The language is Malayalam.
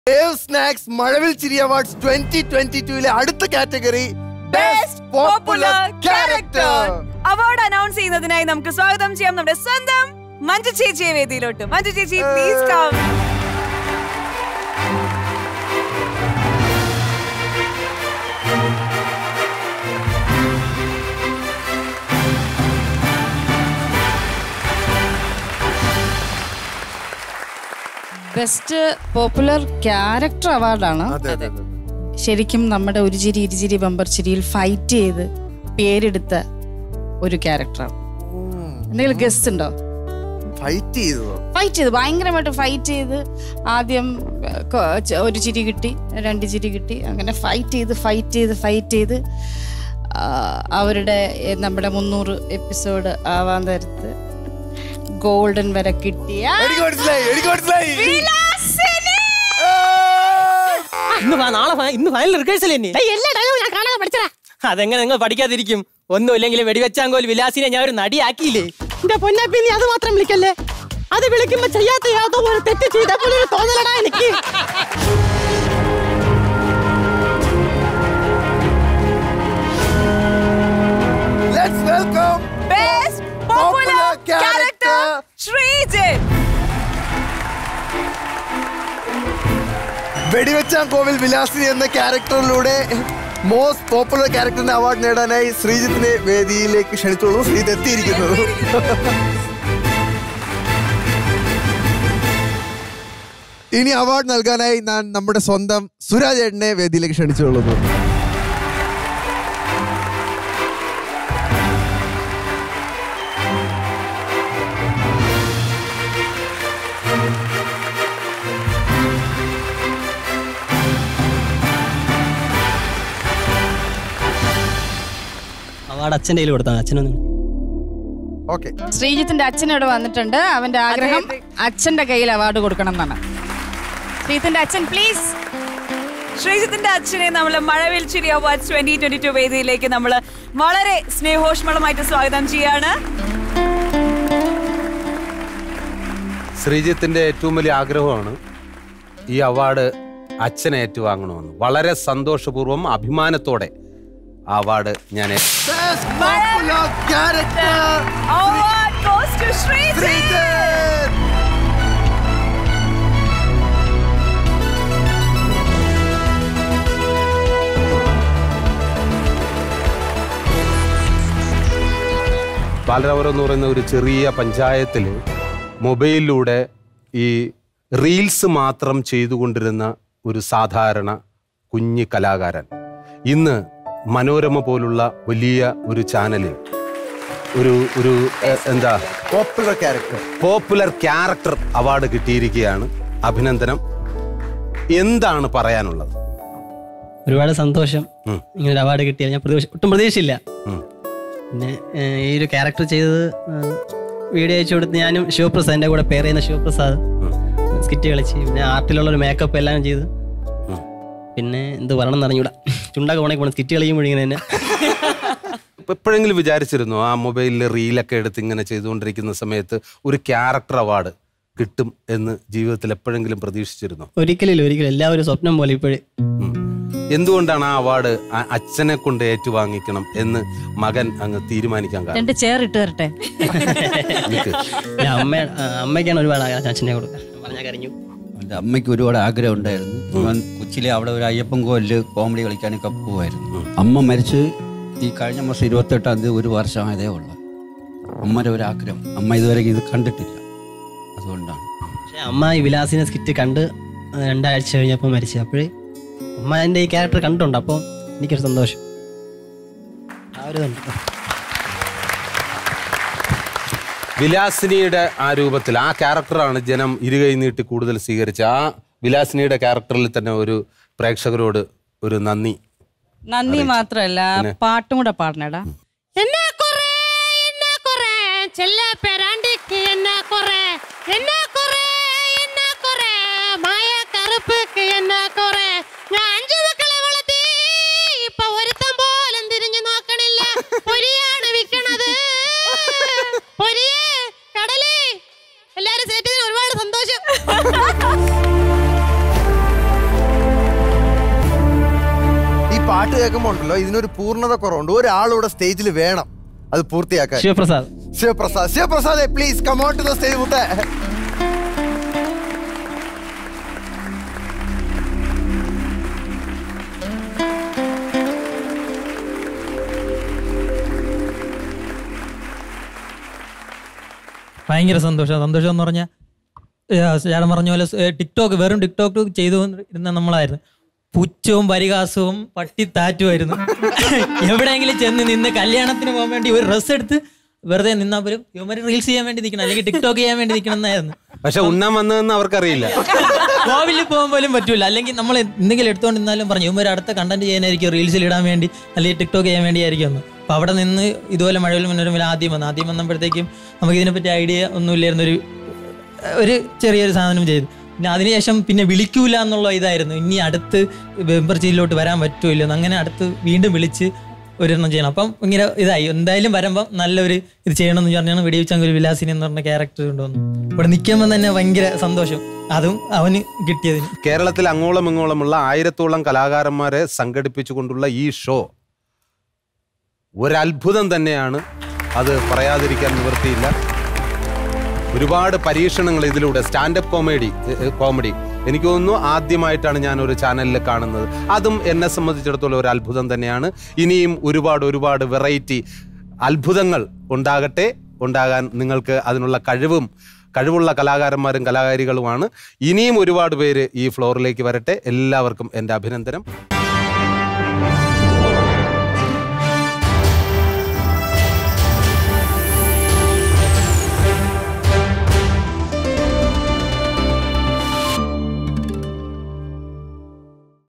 ദേവ് സ്നാക്സ് മഴവിൽ ചിരി അവാർഡ്സ് ട്വന്റി ട്വന്റി ടൂയിലെ അടുത്ത category best popular character award announce ചെയ്യുന്നതിനായി നമുക്ക് സ്വാഗതം ചെയ്യാം നമ്മുടെ സ്വന്തം മഞ്ജു ചേച്ചിയെ വേദിയിലോട്ട് മഞ്ജു ചേച്ചി please come best popular character അവാർഡാണ് അതെ അതെ അതെ. ശരിക്കും നമ്മുടെ ഒരു ചിരി ഇരുചിരി ബമ്പർ ചിരിയിൽ ഫൈറ്റ് ചെയ്ത് പേരെടുത്ത ഒരു ക്യാരക്ടറാണ് എന്തെങ്കിലും ഗസ്റ്റ് ഉണ്ടോ ഫൈറ്റ് ചെയ്തതോ ഫൈറ്റ് ചെയ്ത് ഭയങ്കരമായിട്ട് ഫൈറ്റ് ചെയ്ത് ആദ്യം ഏഹ്, കൊ- ച- ഒരു ചിരി കിട്ടി രണ്ട് ചിരി കിട്ടി അങ്ങനെ ഫൈറ്റ് ചെയ്ത് ഫൈറ്റ് ചെയ്ത് ഫൈറ്റ് ചെയ്ത് ആ, അവരുടെ ഏഹ്, നമ്മുടെ മുന്നൂറ് എപ്പിസോഡ് ആവാൻ നേരത്ത് ഗോൾഡൻ വരെ കിട്ടിയ എനിക്ക് മനസ്സിലായി എനിക്ക് മനസ്സിലായി ഇന്ന് വാ, നാളെ ഫ- ഇന്ന് ഫൈനൽ റിഹേഴ്സൽ തന്നെ എല്ലാ ഡയലോഗും ഞാൻ കാണാതെ പഠിച്ചതാ അതെങ്ങനെ നിങ്ങൾ പഠിക്കാതിരിക്കും ഒന്നുമില്ലെങ്കിൽ വെടിവെച്ചാങ്കോൽ വിലാസിനെ ഞാൻ ഒരു നടിയാക്കിയില്ലേ എന്റെ പൊന്നാപ്പി നീ അത് മാത്രം വിളിക്കല്ലേ അത് വിളിക്കുമ്പോ ചെയ്യാത്ത യാതോ ഒരു തെറ്റ് ചെയ്ത പോലെ ഒരു തോന്നലടാ എനിക്ക് let's welcome best popular character Sreejith Vedivechan Kovil Vilasini എന്ന ക്യാരക്ടറിലൂടെ മോസ്റ്റ് പോപ്പുലർ ക്യാരക്ടറിന്റെ അവാർഡ് നേടാനായി ശ്രീജിത്തിനെ വേദിയിലേക്ക് ക്ഷണിച്ചോളൂ ശ്രീജിത്ത് എത്തിയിരിക്കുന്നത് ഇനി അവാർഡ് നൽകാനായി ഞാൻ നമ്മുടെ സ്വന്തം സുരാജേട്ടനെ വേദിയിലേക്ക് ക്ഷണിച്ചുകൊള്ളുന്നു അവാർഡ് അച്ഛൻ്റെ കയ്യിൽ കൊടുത്താൽ അച്ഛനൊന്നും ഓക്കെ ശ്രീജിത്തിന്റെ അച്ഛനോട് വന്നിട്ടുണ്ട് അവന്റെ ആഗ്രഹം അച്ഛന്റെ കയ്യിൽ അവാർഡ് കൊടുക്കണം എന്നാണ് ശ്രീജിത്തിന്റെ അച്ഛൻ പ്ലീസ് ശ്രീജിത്തിന്റെ അച്ഛനെ നമ്മൾ മഴവിൽ ചിരി അവാർഡ്സ് ട്വന്റി ട്വന്റി ടു വേദിയിലേക്ക് നമ്മൾ വളരെ സ്നേഹോഷ്മളമായിട്ട് സ്വാഗതം ചെയ്യാണ് ശ്രീജിത്തിന്റെ ഏറ്റവും വലിയ ആഗ്രഹമാണ് ഈ അവാർഡ് അച്ഛനെ ഏറ്റുവാങ്ങണമെന്ന് വളരെ സന്തോഷപൂർവ്വം അഭിമാനത്തോടെ ആ അവാർഡ് ഞാൻ ഏ- popular character Award goes to Sreejith Sreejith Balaramapuram എന്ന് പറയുന്ന ഒരു ചെറിയ പഞ്ചായത്തിൽ മൊബൈലിലൂടെ ഈ റീൽസ് മാത്രം ചെയ്തുകൊണ്ടിരുന്ന ഒരു സാധാരണ കുഞ്ഞ് കലാകാരൻ ഇന്ന് മനോരമ പോലുള്ള വലിയ ഒരു ചാനലിൽ ഒരു ഒരു എ, എന്താ popular character popular character award കിട്ടിയിരിക്കുകയാണ് അഭിനന്ദനം എന്താണ് പറയാനുള്ളത് ഒരുപാട് സന്തോഷം ഉം. ഇങ്ങനെ ഒരു അവാർഡ് കിട്ടിയാൽ ഞാൻ പ്രതീക്ഷ ഒട്ടും പ്രതീക്ഷയില്ല ഉം. പിന്നെ ഏഹ്, ഈ ഒരു ക്യാരക്ടർ ചെയ്തത് ഏഹ്, വീഡിയോ അയച്ചു കൊടുത്ത് ഞാനും ശിവപ്രസാദ് എൻ്റെ കൂടെ പേര് ചെയ്യുന്ന ശിവപ്രസാദ് സ്കിറ്റ് കളിച്ച് പിന്നെ ആർട്ടിലുള്ള ഒരു മേക്കപ്പ് എല്ലാം ചെയ്ത് ഉം. പിന്നെ എന്ത് പറയണം എന്ന് അറിഞ്ഞൂടാ ചുണ്ടൊക്കെ ഉണക്കി പോകണം സ്കിറ്റ് കളിക്കുമ്പോഴിങ്ങനെ തന്നെ ഇപ്പൊ എപ്പോഴെങ്കിലും വിചാരിച്ചിരുന്നു ആ മൊബൈലിൽ റീലൊക്കെ എടുത്ത് ഇങ്ങനെ ചെയ്തുകൊണ്ടിരിക്കുന്ന സമയത്ത് ഒരു ക്യാരക്ടർ അവാർഡ് കിട്ടും എന്ന് ജീവിതത്തിൽ എപ്പോഴെങ്കിലും പ്രതീക്ഷിച്ചിരുന്നു ഒരിക്കലില്ല ഒരിക്കലും എല്ലാവരും സ്വപ്നം പോലെ ഇപ്പോഴും എന്തുകൊണ്ടാണ് ആ അവാർഡ് ആ അച്ഛനെ കൊണ്ട് ഏറ്റുവാങ്ങിക്കണം എന്ന് മകൻ അങ്ങ് തീരുമാനിക്കാൻ കാരണം രണ്ട് ചെയർ ഇട്ട് തരട്ടെ നിക്ക്. അമ്മ അമ്മയ്ക്കാണ് ഒരുപാട് ആഗ്രഹം അച്ഛനെ കൊടുക്കാൻ പറഞ്ഞാൽ കരഞ്ഞു എൻ്റെ അമ്മയ്ക്ക് ഒരുപാട് ആഗ്രഹം ഉണ്ടായിരുന്നു ഞാൻ കൊച്ചിലെ അവിടെ ഒരു അയ്യപ്പൻ കോവില് കോമഡി കളിക്കാനൊക്കെ പോകുമായിരുന്നു അമ്മ മരിച്ച് ഈ കഴിഞ്ഞ മാസം ഇരുപത്തെട്ടാം തീയതി ഒരു വർഷമായതേ ഉള്ളൂ അമ്മയുടെ ഒരു ആഗ്രഹം അമ്മ ഇതുവരെ ഇത് കണ്ടിട്ടില്ല അതുകൊണ്ടാണ് പക്ഷെ അമ്മ ഈ വിലാസിനെ സ്കിറ്റ് കണ്ട് രണ്ടാഴ്ച കഴിഞ്ഞപ്പോൾ മരിച്ചു അപ്പോഴേ അമ്മ എൻ്റെ ഈ ക്യാരക്ടർ കണ്ടുണ്ട് അപ്പോൾ എനിക്കൊരു സന്തോഷം ആ ഒരു ഇതുണ്ട് വിലാസിനിയുടെ ആ രൂപത്തിൽ ആ ക്യാരക്ടറാണ് ജനം ഇരുകൈ നീട്ടി കൂടുതൽ സ്വീകരിച്ച ആ വിലാസിനിയുടെ ക്യാരക്ടറിൽ തന്നെ ഒരു പ്രേക്ഷകരോട് ഒരു നന്ദി നന്ദി മാത്രല്ല പാട്ടും കൂടെ പാടണേടാ എന്നാ കൊറേ എന്നാ കൊറേ ചെല്ല പെരാണ്ടിക്ക് എന്നാ കൊറേ എന്നാ കൊറേ എന്നാ കൊറേ മായ കറുപ്പുക്ക് എന്നാ കൊറേ ഞാൻ അഞ്ചു മക്കളെ വളർത്തി ഇപ്പൊ ഒരുത്തം പോലും തിരിഞ്ഞു നോക്കണില്ല പൊരിയാണ് വിൽക്കണത് പൊരിയേ കടലേ എല്ലാരും സേറ്റിന് ഒരുപാട് സന്തോഷം പാട്ട് കേൾക്കുമ്പോൾ ഉണ്ടല്ലോ ഇതിനൊരു പൂർണ്ണത കുറവുണ്ട് ഒരാളിവിടെ സ്റ്റേജിൽ വേണം അത് പൂർത്തിയാക്കാൻ Shivaprasad Shivaprasad Shivaprasad please come on to the stage മുത്തേ ഭയങ്കര സന്തോഷം സന്തോഷം എന്ന് പറഞ്ഞാൽ ചേട്ടൻ പറഞ്ഞ പോലെ സ്- ഏ, ടിക്ടോക്ക് വെറും ടിക്ടോക്ക് ചെയ്തു ഇരുന്ന നമ്മളായിരുന്നു പുച്ഛവും പരിഹാസവും പട്ടിത്താറ്റുമായിരുന്നു എവിടെയെങ്കിലും ചെന്ന് നിന്ന് കല്യാണത്തിന് പോകാൻ വേണ്ടി ഒരു ഡ്രസ്സ് എടുത്ത് വെറുതെ നിന്നാൽ പോലും ഇവന്മാർ റീൽസ് ചെയ്യാൻ വേണ്ടി നിൽക്കണം അല്ലെങ്കിൽ ടിക്ടോക്ക് ചെയ്യാൻ വേണ്ടി നിൽക്കണം എന്നായിരുന്നു പക്ഷെ ഉണ്ണാൻ വന്നതെന്ന് അവർക്കറിയില്ല കോവിലിൽ പോകാൻ പോലും പറ്റൂല അല്ലെങ്കിൽ നമ്മൾ എന്തെങ്കിലും എടുത്തോണ്ട് നിന്നാലും പറഞ്ഞു ഇവന്മാർ അടുത്ത കണ്ടന്റ് ചെയ്യാനായിരിക്കും റീൽസിൽ ഇടാൻ വേണ്ടി അല്ലെങ്കിൽ ടിക്ടോക്ക് ചെയ്യാൻ വേണ്ടിയായിരിക്കും എന്ന് അപ്പൊ അവിടെ നിന്ന് ഇതുപോലെ മഴവിൽ മനോരമയിൽ ആദ്യം വന്നു ആദ്യം വന്നപ്പോഴത്തേക്കും നമുക്ക് ഇതിനെപ്പറ്റി ഐഡിയ ഒന്നും ഇല്ലായിരുന്നു ഒരു ഒരു ചെറിയൊരു സാധനം ചെയ്തു പിന്നെ അതിനുശേഷം പിന്നെ വിളിക്കൂല എന്നുള്ള ഇതായിരുന്നു ഇനി അടുത്ത് വെമ്പർച്ചിയിലോട്ട് വരാൻ പറ്റുമല്ലോ എന്ന് അങ്ങനെ അടുത്ത് വീണ്ടും വിളിച്ച് ഒരെണ്ണം ചെയ്യണം അപ്പം ഇങ്ങനെ ഇതായി എന്തായാലും വരുമ്പം നല്ലൊരു ഇത് ചെയ്യണമെന്ന് പറഞ്ഞാണ് വെടിവെച്ചങ്കുൽ വിലാസിനി എന്ന് പറഞ്ഞ ക്യാരക്ടർ കൊണ്ടുവന്നു ഇവിടെ നിൽക്കുമ്പോൾ തന്നെ ഭയങ്കര സന്തോഷം അതും അവന് കിട്ടിയതിന് കേരളത്തിൽ അങ്ങോളം ഇങ്ങോളമുള്ള ആയിരത്തോളം കലാകാരന്മാരെ സംഘടിപ്പിച്ചുകൊണ്ടുള്ള ഈ ഷോ ഒരത്ഭുതം തന്നെയാണ് അത് പറയാതിരിക്കാൻ നിവൃത്തിയില്ല ഒരുപാട് പരീക്ഷണങ്ങൾ ഇതിലൂടെ സ്റ്റാൻഡപ്പ് കോമഡി കോമഡി എനിക്ക് തോന്നുന്നു ആദ്യമായിട്ടാണ് ഞാൻ ഒരു ചാനലിൽ കാണുന്നത് അതും എന്നെ സംബന്ധിച്ചിടത്തോളം ഒരു അത്ഭുതം തന്നെയാണ് ഇനിയും ഒരുപാട് ഒരുപാട് വെറൈറ്റി അത്ഭുതങ്ങൾ ഉണ്ടാകട്ടെ ഉണ്ടാകാൻ നിങ്ങൾക്ക് അതിനുള്ള കഴിവും കഴിവുള്ള കലാകാരന്മാരും കലാകാരികളുമാണ് ഇനിയും ഒരുപാട് പേര് ഈ ഫ്ലോറിലേക്ക് വരട്ടെ എല്ലാവർക്കും എൻ്റെ അഭിനന്ദനം